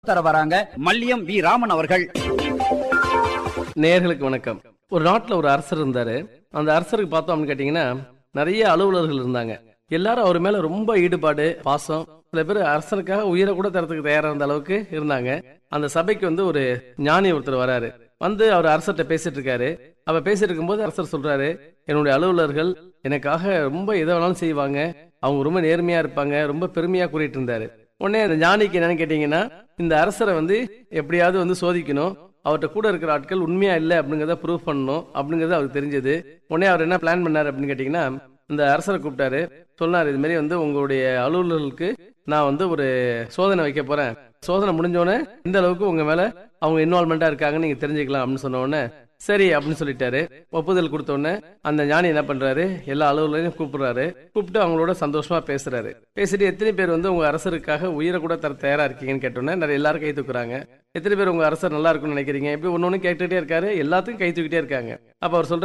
தர வராங்க மல்லியம் வி ராமன் அவர்கள் நேயர்களுக்கு வணக்கம் ஒரு நாட்டில் ஒரு அரசர் இருந்தாரு அந்த அரசருக்கு பார்த்தோம் அப்படின்னு கேட்டீங்கன்னா நிறைய அலுவலர்கள் இருந்தாங்க எல்லாரும் அவர் மேல ரொம்ப ஈடுபாடு பாசம் சில பேர் அரசருக்காக உயிரை கூட தரத்துக்கு தயாரா இருந்த அளவுக்கு இருந்தாங்க அந்த சபைக்கு வந்து ஒரு ஞானி ஒருத்தர் வராரு வந்து அவர் அரசர்கிட்ட பேசிட்டு இருக்காரு அவ பேசிட்டு இருக்கும்போது அரசர் சொல்றாரு என்னுடைய அலுவலர்கள் எனக்காக ரொம்ப எதை வேணாலும் செய்வாங்க அவங்க ரொம்ப நேர்மையா இருப்பாங்க ரொம்ப பெருமையா கூறிட்டு இருந்தாரு உடனே அந்த ஞானிக்கு என்னன்னு கேட்டீங்கன்னா இந்த அரசரை வந்து எப்படியாவது வந்து சோதிக்கணும் அவர்கிட்ட கூட இருக்கிற ஆட்கள் உண்மையா இல்லை அப்படிங்கறத ப்ரூவ் பண்ணணும் அப்படிங்கறது அவருக்கு தெரிஞ்சது உடனே அவர் என்ன பிளான் பண்ணாரு அப்படின்னு கேட்டீங்கன்னா இந்த அரசரை கூப்பிட்டாரு சொன்னாரு இது மாதிரி வந்து உங்களுடைய அலுவலர்களுக்கு நான் வந்து ஒரு சோதனை வைக்க போறேன் சோதனை முடிஞ்சோடனே இந்த அளவுக்கு உங்க மேல அவங்க இன்வால்மெண்டா இருக்காங்கன்னு நீங்க தெரிஞ்சுக்கலாம் அப்படின்னு சொன்ன உடனே சரி அப்படின்னு சொல்லிட்டாரு ஒப்புதல் கொடுத்த உடனே அந்த ஞானி என்ன பண்றாரு எல்லா அலுவலரையும் கூப்பிடுறாரு கூப்பிட்டு அவங்களோட சந்தோஷமா பேசுறாரு பேசிட்டு எத்தனை பேர் வந்து உங்க அரசருக்காக உயிரை கூட தர தயாரா இருக்கீங்கன்னு கேட்டோன்னே நிறைய எல்லாரும் கை தூக்குறாங்க எத்தனை பேர் உங்க அரசர் நல்லா இருக்கும்னு நினைக்கிறீங்க இப்படி ஒன்னு ஒண்ணு கேட்டுட்டே இருக்காரு எல்லாத்துக்கும் கை தூக்கிட்டே இருக்காங்க அப்ப அவர் சொல்றாரு